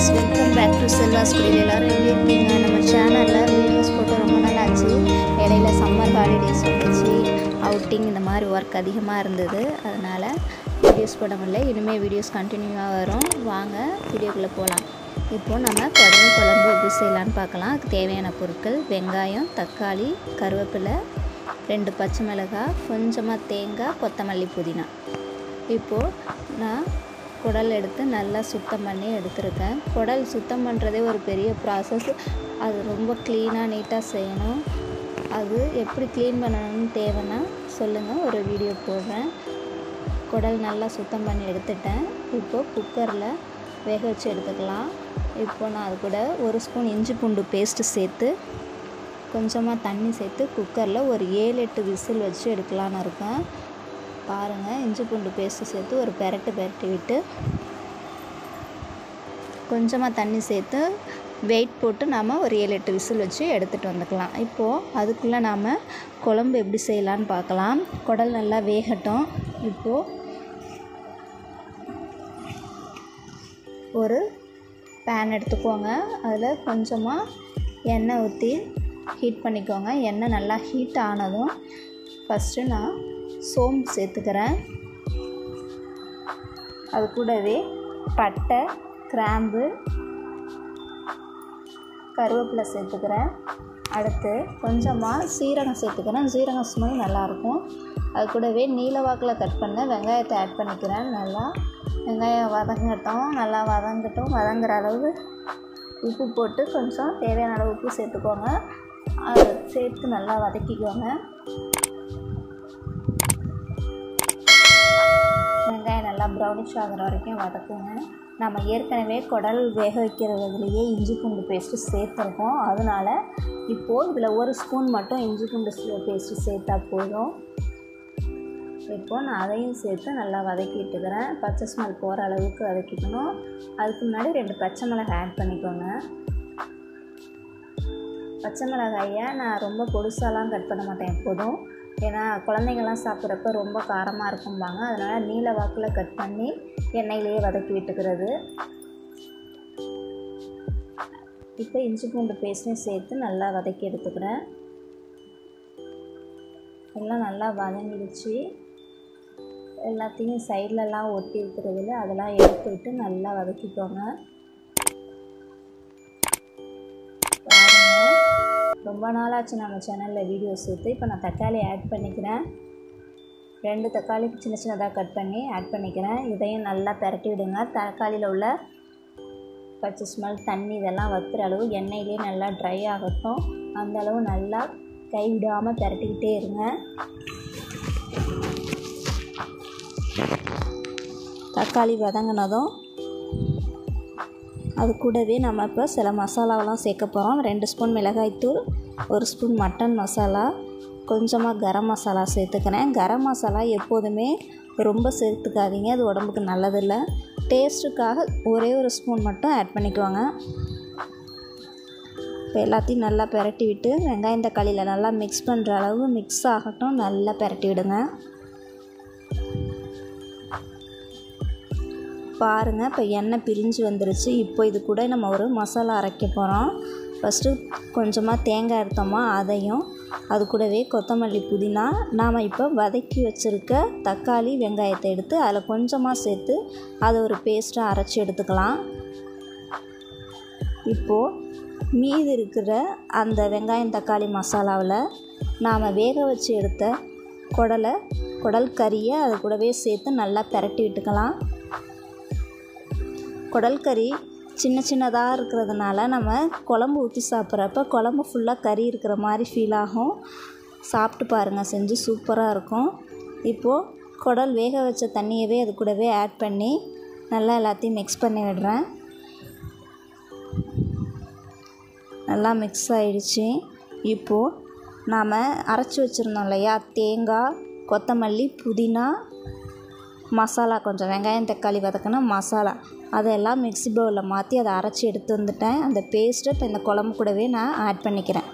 friends welcome back to Selva's குடியில் எல்லோரும் எப்படி இருக்கீங்க நம்ம சேனலில் வீடியோஸ் போட்டு ரொம்ப நாள் ஆச்சு இடையில சம்மர் ஹாலிடேஸ் வந்துச்சு அவுட்டிங் இந்த மாதிரி ஒர்க் அதிகமாக இருந்தது அதனால் வீடியோஸ் போட முடியல இனிமேல் வீடியோஸ் கண்டினியூவாக வரும் வாங்க வீடியோக்குள்ளே போகலாம் இப்போது நம்ம குடல் குழம்பு எப்படி செய்யலான்னு பார்க்கலாம் அதுக்கு தேவையான பொருட்கள் வெங்காயம் தக்காளி கருவேப்பிலை ரெண்டு பச்சை மிளகாய் கொஞ்சமாக தேங்காய் கொத்தமல்லி புதினா இப்போது நான் குடல் எடுத்து நல்லா சுத்தம் பண்ணி எடுத்திருக்கேன் குடல் சுத்தம் பண்ணுறதே ஒரு பெரிய ப்ராசஸ் அது ரொம்ப க்ளீனாக நீட்டாக செய்யணும் அது எப்படி க்ளீன் பண்ணணும்னு தேவைன்னா சொல்லுங்கள் ஒரு வீடியோ போடுறேன் குடல் நல்லா சுத்தம் பண்ணி எடுத்துட்டேன் இப்போது குக்கரில் வேக வச்சு எடுத்துக்கலாம் இப்போ நான் அது கூட ஒரு ஸ்பூன் இஞ்சி பூண்டு பேஸ்ட்டு சேர்த்து கொஞ்சமாக தண்ணி சேர்த்து குக்கரில் ஒரு ஏழு எட்டு விசில் வச்சு எடுக்கலான்னு இருக்கேன் பாருங்கள் இஞ்சி பூண்டு பேஸ்ட்டு சேர்த்து ஒரு பெரட்டு பெரட்டி விட்டு கொஞ்சமாக தண்ணி சேர்த்து வெயிட் போட்டு நாம் ஒரு ஏழு எட்டு விசில் வச்சு எடுத்துகிட்டு வந்துக்கலாம் இப்போது அதுக்குள்ளே நாம் குழம்பு எப்படி செய்யலான்னு பார்க்கலாம் குடல் நல்லா வேகட்டும் இப்போது ஒரு பேன் எடுத்துக்கோங்க அதில் கொஞ்சமாக எண்ணெய் ஊற்றி ஹீட் பண்ணிக்கோங்க எண்ணெய் நல்லா ஹீட் ஆனதும் ஃபஸ்ட்டு நான் சோம்பு சேர்த்துக்கிறேன் அது கூடவே பட்டை கிராம்பு கருவேப்பிலை சேர்த்துக்கிறேன் அடுத்து கொஞ்சமாக சீரகம் சேர்த்துக்கிறேன் சீரகம் ஸ்மெல் நல்லாயிருக்கும் அது கூடவே நீல வாக்கில் கட் பண்ண வெங்காயத்தை ஆட் பண்ணிக்கிறேன் நல்லா வெங்காயம் வதங்கட்டும் நல்லா வதங்கட்டும் வதங்குற அளவு உப்பு போட்டு கொஞ்சம் தேவையான அளவு உப்பு சேர்த்துக்கோங்க அதை சேர்த்து நல்லா வதக்கிக்கோங்க வெங்காயம் நல்லா ப்ரௌனிஷ் ஆகிற வரைக்கும் வதக்குங்க நம்ம ஏற்கனவே குடல் வேக வைக்கிறதுலையே இஞ்சி பூண்டு பேஸ்ட்டு சேர்த்துருக்கோம் அதனால் இப்போது இதில் ஒரு ஸ்பூன் மட்டும் இஞ்சி பூண்டு பேஸ்ட்டு சேர்த்தா போதும் இப்போது நான் அதையும் சேர்த்து நல்லா வதக்கிட்டுக்கிறேன் பச்சை ஸ்மெல் போகிற அளவுக்கு வதக்கிக்கணும் அதுக்கு முன்னாடி ரெண்டு பச்சை மிளகாய் ஆட் பண்ணிக்கோங்க பச்சை மிளகாயை நான் ரொம்ப பொடுசாலாம் கட் பண்ண மாட்டேன் எப்போதும் ஏன்னா குழந்தைங்கள்லாம் சாப்பிட்றப்ப ரொம்ப காரமாக இருக்கும்பாங்க அதனால் நீல வாக்கில் கட் பண்ணி எண்ணெயிலேயே வதக்கி விட்டுக்கிறது இப்போ இஞ்சி பூண்டு பேஸ்ட்டையும் சேர்த்து நல்லா வதக்கி எடுத்துக்கிறேன் எல்லாம் நல்லா வதங்கிடுச்சு எல்லாத்தையும் சைட்லலாம் ஒட்டி இருக்கிறதுல அதெல்லாம் எடுத்து விட்டு நல்லா வதக்கிக்கோங்க பாருங்கள் ரொம்ப நாளாச்சு நம்ம சேனலில் வீடியோஸ் எடுத்து இப்போ நான் தக்காளி ஆட் பண்ணிக்கிறேன் ரெண்டு தக்காளி சின்ன சின்னதாக கட் பண்ணி ஆட் பண்ணிக்கிறேன் இதையும் நல்லா பரட்டி விடுங்க தக்காளியில் உள்ள பச்சை ஸ்மெல் தண்ணி இதெல்லாம் வத்துற அளவு எண்ணெயிலே நல்லா ட்ரை ஆகட்டும் அந்த அளவு நல்லா கைவிடாமல் பரட்டிக்கிட்டே இருங்க தக்காளி வதங்கினதும் அது கூடவே நம்ம இப்போ சில மசாலாவெல்லாம் சேர்க்க போகிறோம் ரெண்டு ஸ்பூன் மிளகாய்த்தூள் ஒரு ஸ்பூன் மட்டன் மசாலா கொஞ்சமாக கரம் மசாலா சேர்த்துக்கிறேன் கரம் மசாலா எப்போதுமே ரொம்ப சேர்த்துக்காதீங்க அது உடம்புக்கு நல்லதில்லை டேஸ்ட்டுக்காக ஒரே ஒரு ஸ்பூன் மட்டும் ஆட் பண்ணிக்குவாங்க இப்போ எல்லாத்தையும் நல்லா பெரட்டி விட்டு வெங்காயம் தக்காளியில் நல்லா மிக்ஸ் பண்ணுற அளவு மிக்ஸ் ஆகட்டும் நல்லா பெரட்டி விடுங்க பாருங்கள் இப்போ எண்ணெய் பிரிஞ்சு வந்துருச்சு இப்போ இது கூட நம்ம ஒரு மசாலா அரைக்க போகிறோம் ஃபஸ்ட்டு கொஞ்சமாக தேங்காய் எடுத்தோமா அதையும் அது கூடவே கொத்தமல்லி புதினா நாம் இப்போ வதக்கி வச்சுருக்க தக்காளி வெங்காயத்தை எடுத்து அதில் கொஞ்சமாக சேர்த்து அதை ஒரு பேஸ்ட்டாக அரைச்சி எடுத்துக்கலாம் இப்போது மீதி இருக்கிற அந்த வெங்காயம் தக்காளி மசாலாவில் நாம் வேக வச்சு எடுத்த குடலை குடல் கறியை அது கூடவே சேர்த்து நல்லா பெரட்டி விட்டுக்கலாம் குடல் கறி சின்ன சின்னதாக இருக்கிறதுனால நம்ம குழம்பு ஊற்றி சாப்பிட்றப்ப குழம்பு ஃபுல்லாக கறி இருக்கிற மாதிரி ஃபீல் ஆகும் சாப்பிட்டு பாருங்கள் செஞ்சு சூப்பராக இருக்கும் இப்போது குடல் வேக வச்ச தண்ணியவே அது கூடவே ஆட் பண்ணி நல்லா எல்லாத்தையும் மிக்ஸ் பண்ணி விடுறேன் நல்லா மிக்ஸ் ஆகிடுச்சு இப்போது நாம் அரைச்சி வச்சுருந்தோம் இல்லையா தேங்காய் கொத்தமல்லி புதினா மசாலா கொஞ்சம் வெங்காயம் தக்காளி வதக்கினா மசாலா அதெல்லாம் மிக்ஸி பவுலில் மாற்றி அதை அரைச்சி எடுத்து வந்துட்டேன் அந்த பேஸ்ட்டை இப்போ இந்த குழம்பு கூடவே நான் ஆட் பண்ணிக்கிறேன்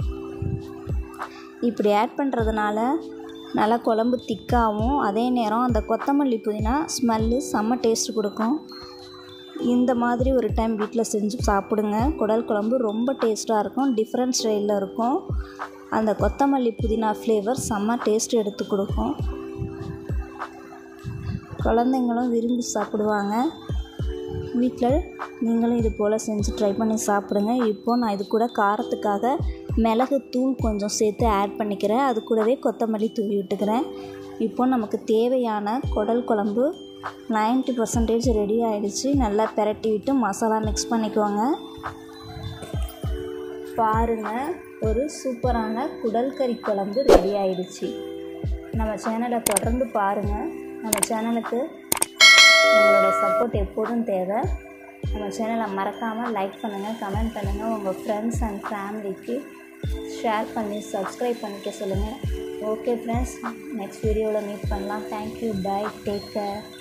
இப்படி ஆட் பண்ணுறதுனால நல்லா குழம்பு திக்காகவும் அதே நேரம் அந்த கொத்தமல்லி புதினா ஸ்மெல்லு செம்ம டேஸ்ட் கொடுக்கும் இந்த மாதிரி ஒரு டைம் வீட்டில் செஞ்சு சாப்பிடுங்க குடல் குழம்பு ரொம்ப டேஸ்ட்டாக இருக்கும் டிஃப்ரெண்ட் ஸ்டைலில் இருக்கும் அந்த கொத்தமல்லி புதினா ஃப்ளேவர் செம்ம டேஸ்ட் எடுத்து கொடுக்கும் குழந்தைங்களும் விரும்பி சாப்பிடுவாங்க வீட்டில் நீங்களும் இது போல் செஞ்சு ட்ரை பண்ணி சாப்பிடுங்க இப்போது நான் இது கூட காரத்துக்காக மிளகு தூள் கொஞ்சம் சேர்த்து ஆட் பண்ணிக்கிறேன் அது கூடவே கொத்தமல்லி தூவி விட்டுக்கிறேன் இப்போ நமக்கு தேவையான குடல் குழம்பு நைன்ட்டி பர்சன்டேஜ் ரெடி ஆகிடுச்சு நல்லா பெரட்டி விட்டு மசாலா மிக்ஸ் பண்ணிக்கோங்க பாருங்கள் ஒரு சூப்பரான குடல் கறி குழம்பு ரெடி ஆகிடுச்சு நம்ம சேனலை தொடர்ந்து பாருங்கள் நம்ம சேனலுக்கு உங்களோட சப்போர்ட் எப்போதும் தேவை நம்ம சேனலை மறக்காமல் லைக் பண்ணுங்கள் கமெண்ட் பண்ணுங்கள் உங்கள் ஃப்ரெண்ட்ஸ் அண்ட் ஃபேமிலிக்கு ஷேர் பண்ணி சப்ஸ்கிரைப் பண்ணிக்க சொல்லுங்கள் ஓகே ஃப்ரெண்ட்ஸ் நெக்ஸ்ட் வீடியோவில் மீட் பண்ணலாம் தேங்க்யூ பை டேக் கேர்